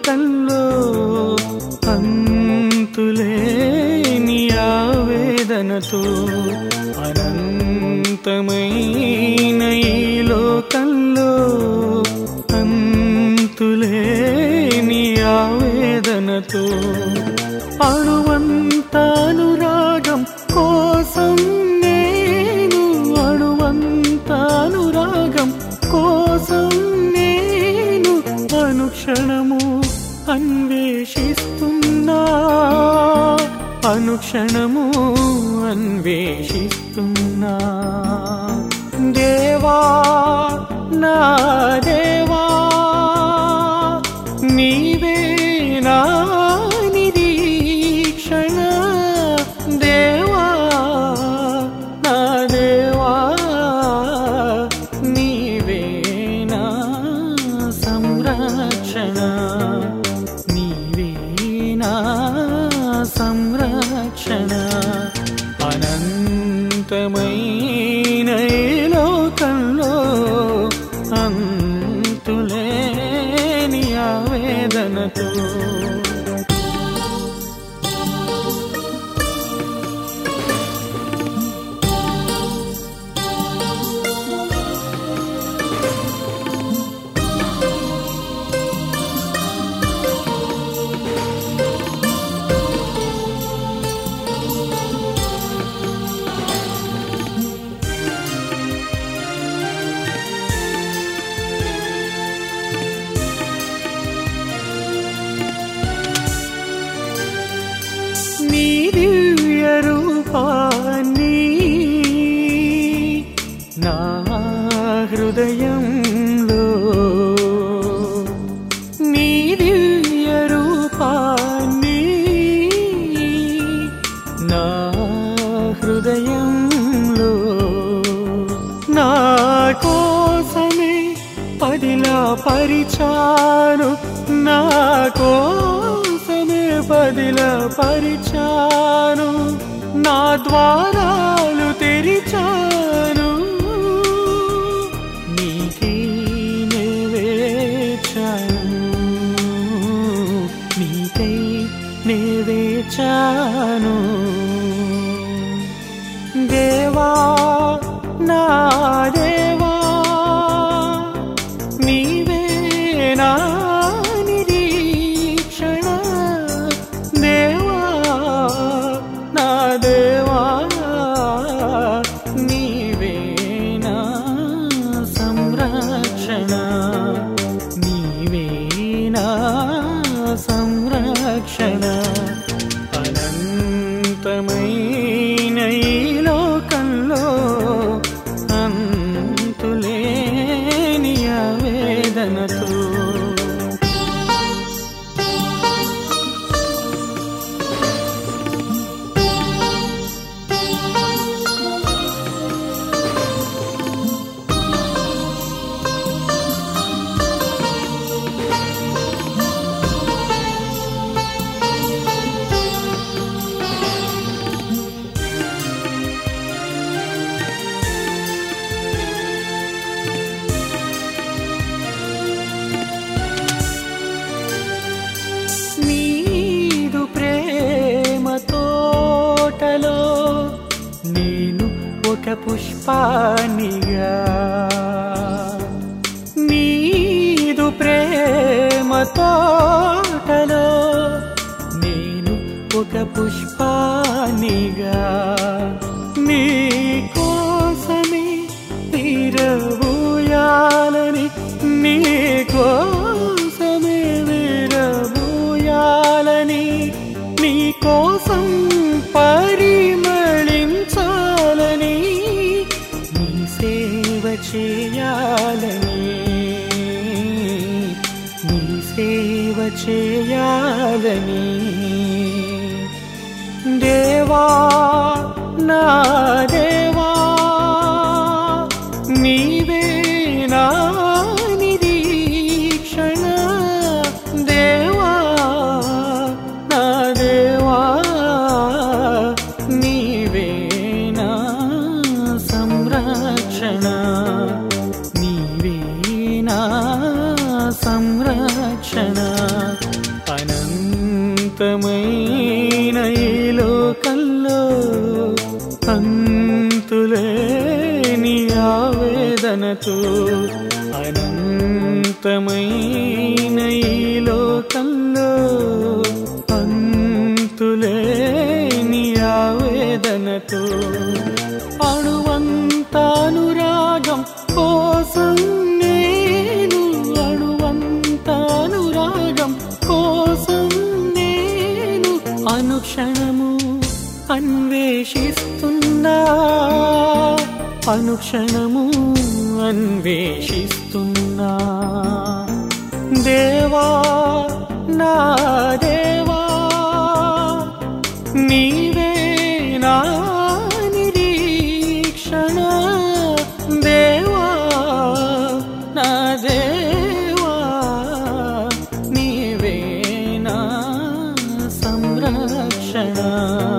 లోకంలో అంతులేని ఆవేదనతో అనంతమైన ఈ లోకంలో అంతులేని ఆవేదనతో అణువంత అనురాగం కోసం నేను అణువంత అనురాగం కోసం నేను అనుక్షణము అన్వేషిస్తున్నా అనుక్షణము అన్వేషిస్తున్నా దేవా నా దేవా నీవే నా నిరీక్షణ దేవా నా దేవా నీవే నా సంరక్షణ నీవే నా సంరక్షణ అనంతమైన ఈ లోకంలో అంతులేని ఆవేదనతో నీ దివ్య రూపాన్ని నా హృదయంలో నీ దివ్య రూపాన్ని నా హృదయంలో నా కోసమే పదిలా పరిచాను నా కోసమే పదిలా పరిచాను నా ద్వారాలు తెరిచాను నీకే నేవేచాను నీకై నేవేచాను దేవా నా దేవా నీవే నా నిరీక్షణ దేవా నా దేవా నీవే నా సంరక్షణ నీవే నా సంరక్షణ అనంతమైన ఈ లోకంలో అంతులేని ఆవేదనతో నీదు ప్రేమ తోటలో నేను ఒక పుష్పానిగా నీదు ప్రేమ తోటలో నేను ఒక పుష్పానిగా నీ కోసమే తీరబోయాలని నీ కోసమే వీరబోయాలని నీ కోసం పరిమళించాలని నీ సేవ చేయాలని నీ సేవ చేయాలని దేవా నా దేవా నీవే నా నిరీక్షణ దేవా నా దేవా నీవే నా సంరక్షణ నీవే నా సంరక్షణ అనంతమైన ఈ లోకంలో అంతులేని ఆవేదనతో అనంతమైన ఈ లోకంలో అంతులేని ఆవేదనతో అణువంతానురాగం కోసం నేను అణువంతానురాగం కోసం నేను అనుక్షణము అన్వేషిస్తున్నా అనుక్షణము అన్వేషిస్తున్నా దేవా నా దేవా నీవే నా నిరీక్షణ దేవా నా దేవా నీవే నా సంరక్షణ